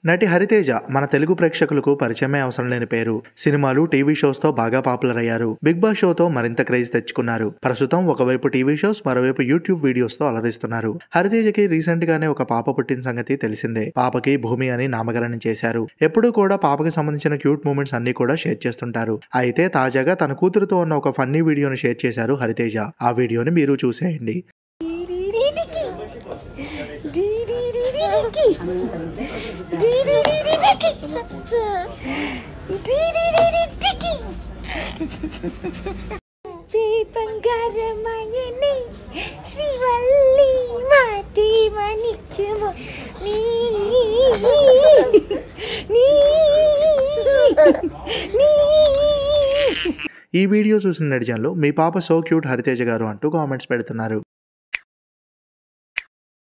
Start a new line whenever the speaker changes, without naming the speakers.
నటి హరితేజ మన తెలుగు ప్రేక్షకులకు పరిచయమే అవసరం లేని పేరు సినిమాలు టీవీ షోస్ తో బాగా పాపులర్ అయ్యారు బిగ్ బాస్ షోతో మరింత క్రేజ్ తెచ్చుకున్నారు ప్రస్తుతం ఒకవైపు టీవీ షోస్ మరోవైపు యూట్యూబ్ వీడియోస్ తో అలరిస్తున్నారు హరితేజకి రీసెంట్ గానే ఒక పాప పుట్టిన సంగతి తెలిసిందే పాపకి భూమి అని నామకరణం చేశారు ఎప్పుడూ కూడా పాపకి సంబంధించిన క్యూట్ మూమెంట్స్ అన్ని కూడా షేర్ చేస్తుంటారు అయితే తాజాగా తన కూతురుతో ఉన్న ఒక ఫన్నీ వీడియోని షేర్ చేశారు హరితేజ ఆ వీడియోని మీరు చూసేయండి
బంగారమయని శ్రీవల్లి మాటి మణిక్యము నీ నీ నీ
ఈ వీడియో చూసిన నెటిజన్లు మీ పాప సో క్యూట్ హరితేజ గారు అంటూ కామెంట్స్ పెడుతున్నారు